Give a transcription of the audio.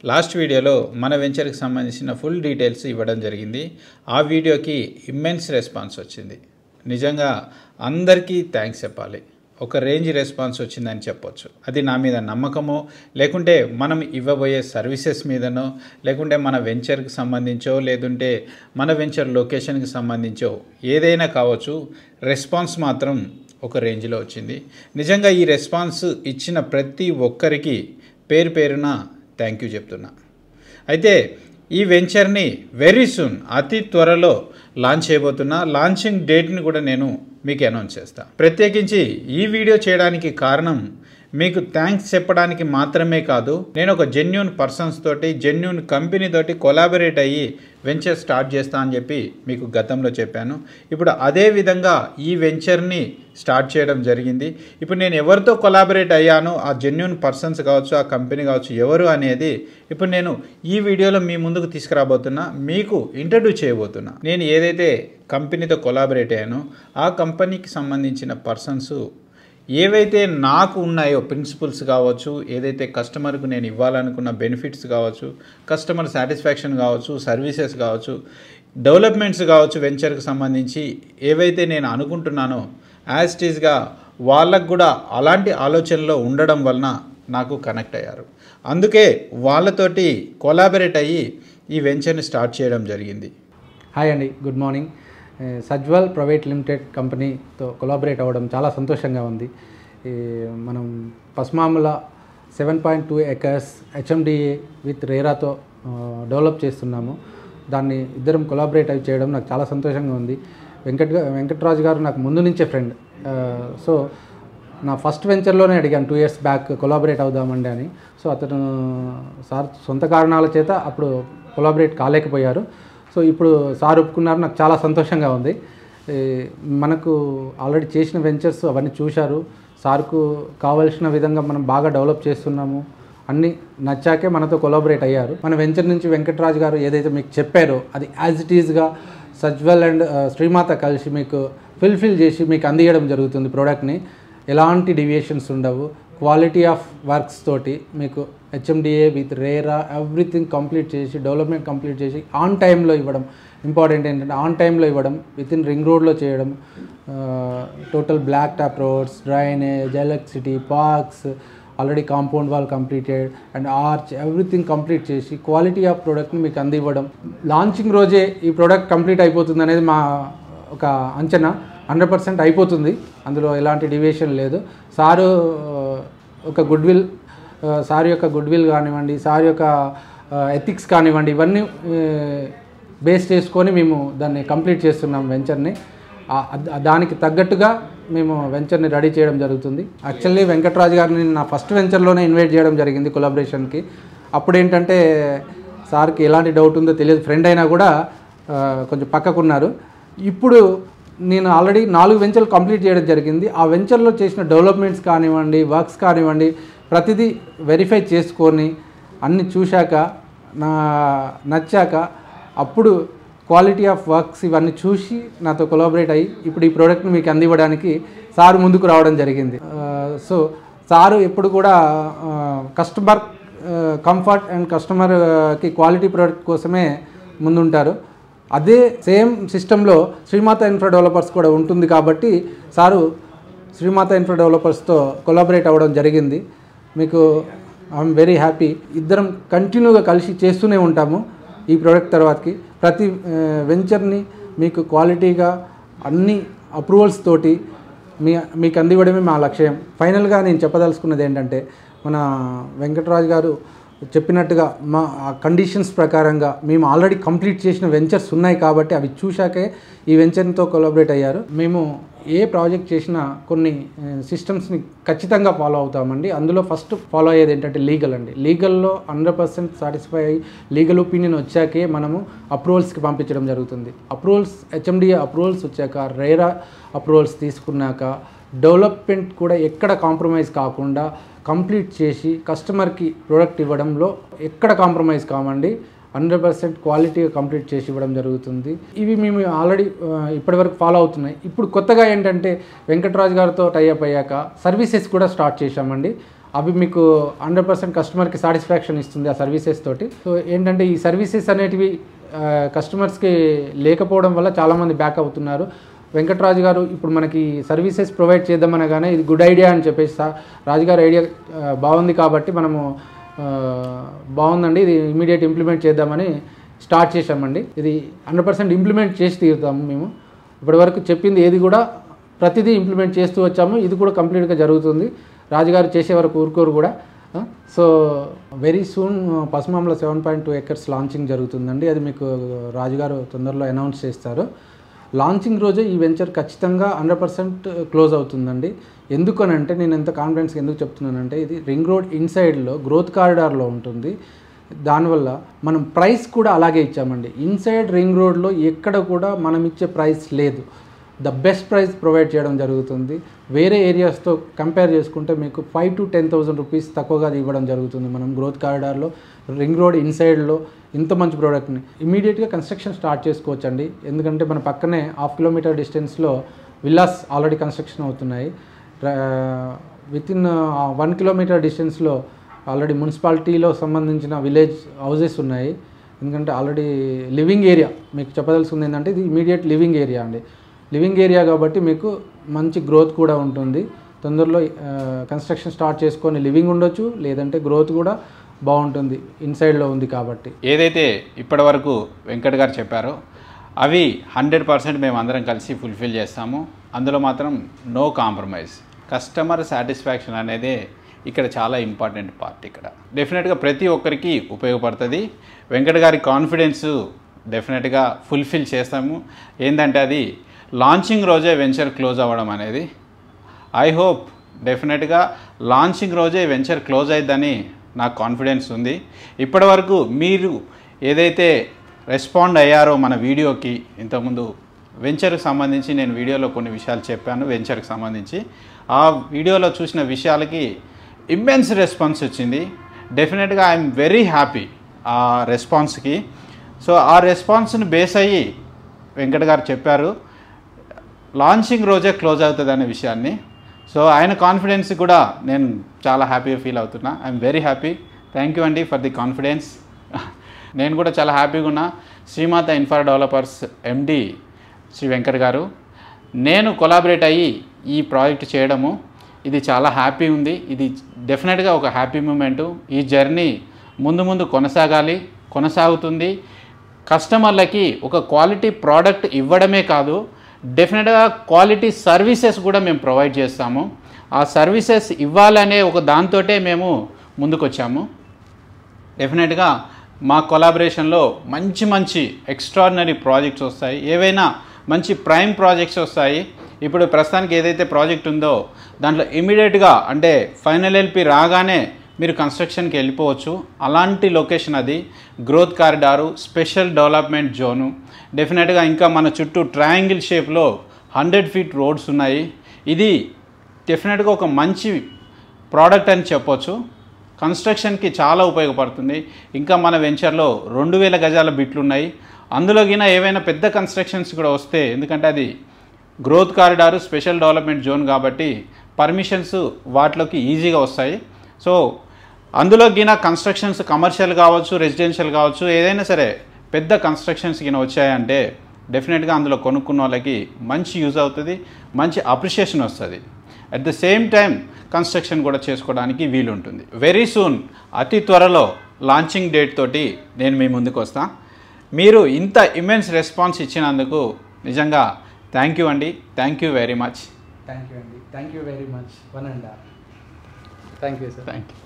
last వీడియోలో మన వెంచర్కి సంబంధించిన ఫుల్ డీటెయిల్స్ ఇవ్వడం జరిగింది ఆ వీడియోకి ఇమ్మెన్స్ రెస్పాన్స్ వచ్చింది నిజంగా అందరికీ థ్యాంక్స్ చెప్పాలి ఒక రేంజ్ రెస్పాన్స్ వచ్చిందని చెప్పొచ్చు అది నా మీద నమ్మకమో లేకుంటే మనం ఇవ్వబోయే సర్వీసెస్ మీదనో లేకుంటే మన వెంచర్కి సంబంధించో లేకుంటే మన వెంచర్ లొకేషన్కి సంబంధించో ఏదైనా కావచ్చు రెస్పాన్స్ మాత్రం ఒక రేంజ్లో వచ్చింది నిజంగా ఈ రెస్పాన్స్ ఇచ్చిన ప్రతి ఒక్కరికి పేరు పేరున థ్యాంక్ యూ చెప్తున్నా అయితే ఈ వెంచర్ని వెరీ సూన్ అతి త్వరలో లాంచ్ చేయబోతున్నా లాంచింగ్ డేట్ని కూడా నేను మీకు అనౌన్స్ చేస్తా ప్రత్యేకించి ఈ వీడియో చేయడానికి కారణం మీకు థ్యాంక్స్ చెప్పడానికి మాత్రమే కాదు నేను ఒక జెన్యున్ పర్సన్స్ తోటి జెన్యున్ కంపెనీ తోటి కొలాబరేట్ అయ్యి వెంచర్ స్టార్ట్ చేస్తా అని చెప్పి మీకు గతంలో చెప్పాను ఇప్పుడు అదే విధంగా ఈ వెంచర్ని స్టార్ట్ చేయడం జరిగింది ఇప్పుడు నేను ఎవరితో కొలాబరేట్ అయ్యానో ఆ జెన్యున్ పర్సన్స్ కావచ్చు ఆ కంపెనీ కావచ్చు ఎవరు అనేది ఇప్పుడు నేను ఈ వీడియోలో మీ ముందుకు తీసుకురాబోతున్నా మీకు ఇంట్రడ్యూస్ చేయబోతున్నా నేను ఏదైతే కంపెనీతో కొలాబరేట్ అయ్యానో ఆ కంపెనీకి సంబంధించిన పర్సన్స్ ఏవైతే నాకు ఉన్నాయో ప్రిన్సిపల్స్ కావచ్చు ఏదైతే కస్టమర్కు నేను ఇవ్వాలనుకున్న బెనిఫిట్స్ కావచ్చు కస్టమర్ సాటిస్ఫాక్షన్ కావచ్చు సర్వీసెస్ కావచ్చు డెవలప్మెంట్స్ కావచ్చు వెంచర్కి సంబంధించి ఏవైతే నేను అనుకుంటున్నానో యాజ్ టీజ్గా వాళ్ళకు కూడా అలాంటి ఆలోచనలో ఉండడం వలన నాకు కనెక్ట్ అయ్యారు అందుకే వాళ్ళతోటి కొలాబరేట్ అయ్యి ఈ వెంచర్ని స్టార్ట్ చేయడం జరిగింది హాయ్ అండి గుడ్ మార్నింగ్ ఏ, సజ్వల్ ప్రైవేట్ లిమిటెడ్ కంపెనీతో కొలాబరేట్ అవ్వడం చాలా సంతోషంగా ఉంది ఈ మనం Pasmamula seven point two acres HMDA with రేరాతో ఆ, డెవలప్ చేస్తున్నాము దాన్ని ఇద్దరం కొలాబరేట్ అయి చేయడం నాకు చాలా సంతోషంగా ఉంది వెంకట్ గా- వెంకట్రాజు గారు నాకు ముందు నుంచే ఫ్రెండ్ సో నా ఫస్ట్ వెంచర్లోనే అడిగాను టూ ఇయర్స్ బ్యాక్ కొలాబరేట్ అవుదామండి అని సో అతను సార్ సొంత కారణాల చేత అప్పుడు కొలాబరేట్ కాలేకపోయారు సో ఇప్పుడు సార్ ఒప్పుకున్నారు నాకు చాలా సంతోషంగా ఉంది ఈ మనకు ఆల్రెడీ చేసిన వెంచర్స్ అవన్నీ చూశారు సార్కు కావలసిన విధంగా మనం బాగా డెవలప్ చేస్తున్నాము అన్నీ నచ్చాకే మనతో కొలాబరేట్ అయ్యారు మన వెంచర్ నుంచి వెంకటరాజు గారు ఏదైతే మీకు చెప్పారో అది యాజ్ ఇట్ ఈజ్గా సజ్వల్ అండ్ శ్రీమాత కలిసి మీకు ఫిల్ఫిల్ చేసి మీకు అందియడం జరుగుతుంది ప్రోడక్ట్ని ఎలాంటి డివియేషన్స్ ఉండవు క్వాలిటీ ఆఫ్ వర్క్స్ తోటి మీకు HMDA with RERA everything complete చేసి డెవలప్మెంట్ కంప్లీట్ చేసి ఆన్ టైంలో ఇవ్వడం ఇంపార్టెంట్ ఏంటంటే ఆన్ టైంలో ఇవ్వడం విత్ ఇన్ రింగ్ రోడ్లో చేయడం total black top roads drainage electricity parks already compound wall completed and arch everything complete చేసి క్వాలిటీ ఆఫ్ ప్రోడక్ట్ని మీకు అందివ్వడం లాంచింగ్ రోజే ఈ ప్రోడక్ట్ కంప్లీట్ అయిపోతుంది అనేది మా ఒక అంచనా హండ్రెడ్ పర్సెంట్ అయిపోతుంది అందులో ఎలాంటి డివియేషన్ లేదు సారు ఆ, ఒక గుడ్ విల్ సార్ యొక్క గుడ్ విల్ కానివ్వండి సార్ యొక్క ఎథిక్స్ కానివ్వండి ఇవన్నీ బేస్ చేసుకొని మేము దాన్ని కంప్లీట్ చేస్తున్నాం వెంచర్ని ఆ- ఆ- దానికి తగ్గట్టుగా మేము వెంచర్ని రెడీ చేయడం జరుగుతుంది యాక్చువల్లీ వెంకటరాజు గారిని నా ఫస్ట్ వెంచర్లోనే ఇన్వైట్ చేయడం జరిగింది కొలాబరేషన్కి అప్పుడు ఏంటంటే సార్కి ఎలాంటి డౌట్ ఉందో తెలియదు ఫ్రెండ్ అయినా కూడా ఆ, కొంచెం పక్కకున్నారు ఇప్పుడు నేను ఆల్రెడీ నాలుగు వెంచర్లు కంప్లీట్ చేయడం జరిగింది ఆ వెంచర్లో చేసిన డెవలప్మెంట్స్ కానివ్వండి వర్క్స్ కానివ్వండి ప్రతిదీ వెరిఫై చేసుకొని అన్ని చూశాక నా నచ్చాక అప్పుడు క్వాలిటీ ఆఫ్ వర్క్స్ ఇవన్నీ చూసి నాతో కొలాబరేట్ అయ్యి ఇప్పుడు ఈ ప్రోడక్ట్ని మీకు అందివ్వడానికి సార్ ముందుకు రావడం జరిగింది సో సారు ఎప్పుడు కూడా కస్టమర్ కంఫర్ట్ అండ్ కస్టమర్కి క్వాలిటీ ప్రోడక్ట్ కోసమే ముందుంటారు అదే సేమ్ సిస్టంలో శ్రీమాత ఇన్ఫ్రా డెవలపర్స్ కూడా ఉంటుంది కాబట్టి సారు శ్రీమాత ఇన్ఫ్రా డెవలపర్స్తో కొలాబరేట్ అవ్వడం జరిగింది మీకు ఐఎమ్ వెరీ హ్యాపీ ఇద్దరం కంటిన్యూగా కలిసి చేస్తూనే ఉంటాము ఈ ప్రోడక్ట్ తర్వాతకి ప్రతి వెంచర్ని మీకు క్వాలిటీగా అన్ని అప్రూవల్స్ తోటి మీ మీకు అందివ్వడమే మా లక్ష్యం ఫైనల్గా నేను చెప్పదలుచుకున్నది ఏంటంటే మన వెంకటరాజు గారు చెప్పినట్టుగా మా ఆ కండిషన్స్ ప్రకారంగా మేము ఆల్రెడీ కంప్లీట్ చేసిన వెంచర్స్ ఉన్నాయి కాబట్టి అవి చూశాకే ఈ వెంచర్తో కొలాబరేట్ అయ్యారు మేము ఏ ప్రాజెక్ట్ చేసినా కొన్ని సిస్టమ్స్ని ఖచ్చితంగా ఫాలో అవుతామండి అందులో ఫస్ట్ ఫాలో అయ్యేది ఏంటంటే లీగల్ అండి లీగల్లో హండ్రెడ్ పర్సెంట్ సాటిస్ఫై అయ్యి లీగల్ ఒపీనియన్ వచ్చాకే మనము అప్రూవల్స్కి పంపించడం జరుగుతుంది అప్రూవల్స్ హెచ్ఎండిఏ అప్రూవల్స్ వచ్చాక రేరా అప్రూవల్స్ తీసుకున్నాక డెవలప్మెంట్ కూడా ఎక్కడ కాంప్రమైజ్ కాకుండా కంప్లీట్ చేసి కస్టమర్కి ప్రోడక్ట్ ఇవ్వడంలో ఎక్కడ కాంప్రమైజ్ కామండి హండ్రెడ్ పర్సెంట్ క్వాలిటీగా కంప్లీట్ చేసి ఇవ్వడం జరుగుతుంది ఇవి మేము ఆల్రెడీ ఇప్పటివరకు ఫాలో అవుతున్నాయి ఇప్పుడు కొత్తగా ఏంటంటే వెంకటరాజు గారితో టైఅప్ అయ్యాక సర్వీసెస్ కూడా స్టార్ట్ చేశామండి అవి మీకు హండ్రెడ్ పర్సెంట్ కస్టమర్కి సాటిస్ఫాక్షన్ ఇస్తుంది ఆ సర్వీసెస్ తోటి సో ఏంటంటే ఈ సర్వీసెస్ అనేటివి కస్టమర్స్కి లేకపోవడం వల్ల చాలామంది బ్యాక్ అవుతున్నారు వెంకటరాజు గారు ఇప్పుడు మనకి సర్వీసెస్ ప్రొవైడ్ చేద్దామనగానే ఇది గుడ్ ఐడియా అని చెప్పేసి సా- రాజుగారి ఐడియా ఆ, బాగుంది కాబట్టి మనము ఆ, బాగుందండి ఇది ఇమీడియట్ ఇంప్లిమెంట్ చేద్దామని స్టార్ట్ చేశామండి ఇది హండ్రెడ్ పర్సెంట్ ఇంప్లిమెంట్ చేసి తీరుతాము మేము ఇప్పటివరకు చెప్పింది ఏది కూడా ప్రతిదీ ఇంప్లిమెంట్ చేస్తూ వచ్చాము ఇది కూడా కంప్లీట్గా జరుగుతుంది రాజుగారు చేసే వరకు ఊరుకోరు కూడా ఆ, so very soon Pasumamala seven point two acres launching జరుగుతుందండి అది మీకు రాజుగారు తొందరలో అనౌన్స్ చేస్తారు లాంచింగ్ రోజే ఈ వెంచర్ ఖచ్చితంగా హండ్రెడ్ పర్సెంట్ క్లోజ్ అవుతుందండి ఎందుకనంటే నేను ఎంత కాన్ఫిడెన్స్గా ఎందుకు చెప్తున్నానంటే ఇది రింగ్ రోడ్ ఇన్సైడ్లో గ్రోత్ కారిడార్లో ఉంటుంది దానివల్ల మనం ప్రైస్ కూడా అలాగే ఇచ్చామండి ఇన్సైడ్ రింగ్ రోడ్లో ఎక్కడ కూడా మనం ఇచ్చే ప్రైస్ లేదు ద బెస్ట్ ప్రైస్ ప్రొవైడ్ చేయడం జరుగుతుంది వేరే ఏరియాస్తో కంపేర్ చేసుకుంటే మీకు five to ten thousand rupees తక్కువగా ఇవ్వడం జరుగుతుంది మనం గ్రోత్ కారిడార్లో రింగ్ రోడ్ ఇన్సైడ్లో ఇంత మంచి ప్రోడక్ట్ని ఇమీడియట్గా కన్స్ట్రక్షన్ స్టార్ట్ చేసుకోవచ్చండి ఎందుకంటే మన పక్కనే హాఫ్ కిలోమీటర్ డిస్టెన్స్లో విల్లాస్ ఆల్రెడీ కన్స్ట్రక్షన్ అవుతున్నాయి విత్ ఇన్ వన్ కిలోమీటర్ డిస్టెన్స్లో ఆల్రెడీ మున్సిపాలిటీలో సంబంధించిన విలేజ్ హౌసెస్ ఉన్నాయి ఎందుకంటే ఆల్రెడీ లివింగ్ ఏరియా మీకు చెప్పదలుచుకుంది ఏంటంటే ఇది ఇమీడియట్ లివింగ్ ఏరియా అండి లివింగ్ ఏరియా కాబట్టి మీకు మంచి గ్రోత్ కూడా ఉంటుంది తొందరలో కన్స్ట్రక్షన్ స్టార్ట్ చేసుకొని లివింగ్ ఉండొచ్చు లేదంటే గ్రోత్ కూడా బాగుంటుంది ఇన్సైడ్లో ఉంది కాబట్టి ఏదైతే ఇప్పటివరకు వెంకట్ గారు చెప్పారో అవి హండ్రెడ్ పర్సెంట్ మేము అందరం కలిసి ఫుల్ఫిల్ చేస్తాము అందులో మాత్రం నో కాంప్రమైజ్ కస్టమర్ సాటిస్ఫాక్షన్ అనేది ఇక్కడ చాలా ఇంపార్టెంట్ పార్ట్ ఇక్కడ డెఫినెట్గా ప్రతి ఒక్కరికి ఉపయోగపడుతుంది వెంకట్ గారి కాన్ఫిడెన్స్ డెఫినెట్గా ఫుల్ఫిల్ చేస్తాము ఏంటంటే అది లాంచింగ్ రోజే వెంచర్ క్లోజ్ అవ్వడం అనేది ఐ హోప్ డెఫినెట్గా లాంచింగ్ రోజే వెంచర్ క్లోజ్ అయిద్దని నాకు కాన్ఫిడెన్స్ ఉంది ఇప్పటివరకు మీరు ఏదైతే రెస్పాండ్ అయ్యారో మన వీడియోకి ఇంతకుముందు వెంచర్కి సంబంధించి నేను వీడియోలో కొన్ని విషయాలు చెప్పాను వెంచర్కి సంబంధించి ఆ వీడియోలో చూసిన విషయాలకి ఇమ్మెన్స్ రెస్పాన్స్ వచ్చింది డెఫినెట్గా ఐఎమ్ వెరీ హ్యాపీ ఆ రెస్పాన్స్కి సో ఆ రెస్పాన్స్ని బేస్ అయ్యి వెంకట్ గారు చెప్పారు లాంచింగ్ రోజే క్లోజ్ అవుతుంది అనే విషయాన్ని సో ఆయన కాన్ఫిడెన్స్ కూడా నేను చాలా హ్యాపీగా ఫీల్ అవుతున్నా I'm very happy thank you అండి ఫర్ ది కాన్ఫిడెన్స్ నేను కూడా చాలా హ్యాపీగా ఉన్నా Srimatha infra developers MD Shri Venkat గారు నేను కొలాబరేట్ అయ్యి ఈ ప్రాజెక్ట్ చేయడము ఇది చాలా హ్యాపీ ఉంది ఇది డెఫినెట్గా ఒక హ్యాపీ మూమెంటు ఈ జర్నీ ముందు ముందు కొనసాగాలి కొనసాగుతుంది కస్టమర్లకి ఒక క్వాలిటీ ప్రోడక్ట్ ఇవ్వడమే కాదు డెఫినెట్గా క్వాలిటీ సర్వీసెస్ కూడా మేము ప్రొవైడ్ చేస్తాము ఆ సర్వీసెస్ ఇవ్వాలనే ఒక దాంతోటే మేము ముందుకొచ్చాము డెఫినెట్గా మా కొలాబరేషన్లో మంచి మంచి ఎక్స్ట్రాడినరీ ప్రాజెక్ట్స్ వస్తాయి ఏవైనా మంచి ప్రైమ్ ప్రాజెక్ట్స్ వస్తాయి ఇప్పుడు ప్రస్తుతానికి ఏదైతే ప్రాజెక్ట్ ఉందో దాంట్లో ఇమీడియట్గా అంటే ఫైనల్ ఎల్పి రాగానే మీరు కన్స్ట్రక్షన్కి వెళ్ళిపోవచ్చు అలాంటి లొకేషన్ అది growth corridor special development zone డెఫినెట్గా ఇంకా మన చుట్టూ ట్రయాంగిల్ షేప్లో హండ్రెడ్ ఫీట్ రోడ్స్ ఉన్నాయి ఇది డెఫినెట్గా ఒక మంచి ప్రోడక్ట్ అని చెప్పొచ్చు కన్స్ట్రక్షన్కి చాలా ఉపయోగపడుతుంది ఇంకా మన వెంచర్లో రెండు వేల గజాల బిట్లు ఉన్నాయి అందులో గిన ఏవైనా పెద్ద కన్స్ట్రక్షన్స్ కూడా వస్తే ఎందుకంటే అది growth corridor special development zone కాబట్టి పర్మిషన్స్ వాటిలోకి ఈజీగా వస్తాయి సో అందులో గిన కన్స్ట్రక్షన్స్ కమర్షియల్ కావచ్చు రెసిడెన్షియల్ కావచ్చు ఏదైనా సరే పెద్ద కన్స్ట్రక్షన్స్ గిన వచ్చాయంటే డెఫినెట్గా అందులో కొనుక్కున్న వాళ్ళకి మంచి యూజ్ అవుతుంది మంచి అప్రిషియేషన్ వస్తుంది at the same time construction కూడా చేసుకోవడానికి వీలుంటుంది వెరీ సూన్ అతి త్వరలో లాంచింగ్ డేట్ తోటి నేను మీ ముందుకు వస్తా మీరు ఇంత ఇమెన్స్ రెస్పాన్స్ ఇచ్చినందుకు నిజంగా థ్యాంక్ యూ అండి thank you very much thank you అండి thank you very much one and thank you sir thank you